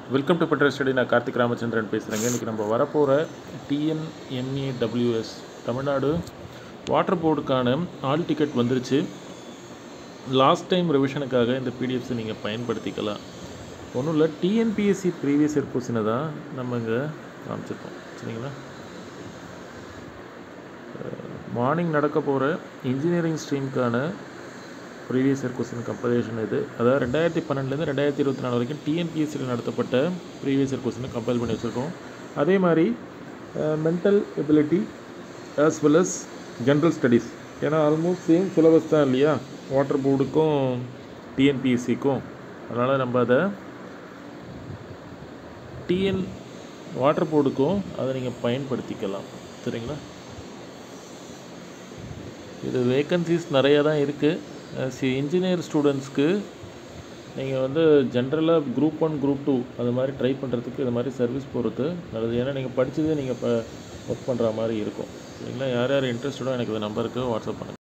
welcome to better study நான் கார்த்திக் ராமச்சந்திரன் பேசுகிறேங்க இன்றைக்கி நம்ம வரப்போகிற டிஎன்எம்ஏடபிள்யூஎஸ் தமிழ்நாடு வாட்டர் போர்டுக்கான ஆல் டிக்கெட் வந்துருச்சு லாஸ்ட் டைம் ரிவிஷனுக்காக இந்த பிடிஎஃப்ஸை நீங்கள் பயன்படுத்திக்கலாம் ஒன்றும் இல்லை டிஎன்பிஎஸ்சி ப்ரீவியஸ் இயர் கொஸ்டினை தான் நம்ம இங்கே காமிச்சிருக்கோம் சரிங்களா மார்னிங் நடக்க போகிற இன்ஜினியரிங் ஸ்ட்ரீமுக்கான ப்ரீவியஸ் இயர் கொஸ்டின் கம்பைலேஷன் இது அதாவது ரெண்டாயிரத்தி பன்னெண்டுலேருந்து ரெண்டாயிரத்தி இருபத்தி நாலு வரைக்கும் டிஎன்பிஎஸ்சியில் நடத்தப்பட்ட ப்ரீவியஸ் இயர் கொஸ்டினை கம்பைல் பண்ணி வச்சுருக்கோம் அதே மாதிரி mental ability as well as general studies ஏன்னா ஆல்மோஸ்ட் சேம் சிலபஸ் தான் இல்லையா வாட்டர் போர்டுக்கும் டிஎன்பிஎஸ்சிக்கும் அதனால் நம்ம அதை டிஎன் வாட்டர் போர்டுக்கும் அதை நீங்கள் பயன்படுத்திக்கலாம் சரிங்களா இது வேக்கன்சிஸ் நிறையா தான் இருக்குது சி இன்ஜினியர் ஸ்டூடெண்ட்ஸ்க்கு நீங்கள் வந்து ஜென்ரலாக குரூப் ஒன் குரூப் டூ அது மாதிரி ட்ரை பண்ணுறதுக்கு இது மாதிரி சர்வீஸ் போகிறது நல்லது ஏன்னா நீங்கள் படித்ததே நீங்கள் இப்போ ஒர்க் பண்ணுற மாதிரி இருக்கும் சரிங்களா யார் யார் இன்ட்ரெஸ்டடோ எனக்கு இந்த நம்பருக்கு வாட்ஸ்அப் பண்ணுங்கள்